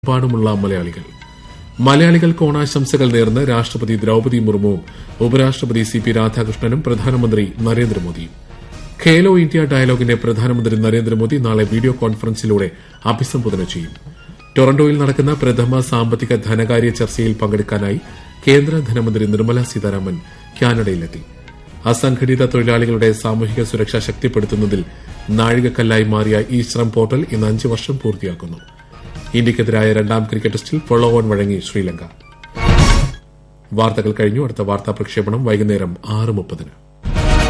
ലോകമെമ്പാടുമുള്ള മലയാളികൾ മലയാളികൾക്ക് ഓണാശംസകൾ നേർന്ന് രാഷ്ട്രപതി ദ്രൌപദി മുർമുവും ഉപരാഷ്ട്രപതി സി പി രാധാകൃഷ്ണനും പ്രധാനമന്ത്രി നരേന്ദ്രമോദിയും ഖേലോ ഇന്ത്യ ഡയലോഗിനെ പ്രധാനമന്ത്രി നരേന്ദ്രമോദി നാളെ വീഡിയോ കോൺഫറൻസിലൂടെ അഭിസംബോധന ചെയ്യും ടൊറന്റോയിൽ നടക്കുന്ന പ്രഥമ സാമ്പത്തിക ധനകാര്യ ചർച്ചയിൽ പങ്കെടുക്കാനായി കേന്ദ്ര ധനമന്ത്രി നിർമ്മല സീതാരാമൻ കാനഡയിലെത്തി അസംഘടിത തൊഴിലാളികളുടെ സാമൂഹിക സുരക്ഷ ശക്തിപ്പെടുത്തുന്നതിൽ നാഴികക്കല്ലായി മാറിയ ഈ ശ്രം പോർട്ടൽ ഇന്ന് അഞ്ച് വർഷം പൂർത്തിയാക്കുന്നു ഇന്ത്യക്കെതിരായ രണ്ടാം ക്രിക്കറ്റ് ടെസ്റ്റിൽ ഫോളോ ഓൺ വഴങ്ങി ശ്രീലങ്ക വാർത്തകൾ കഴിഞ്ഞു അടുത്ത വാർത്താ പ്രക്ഷേപണം വൈകുന്നേരം ആറ് മുപ്പതിന്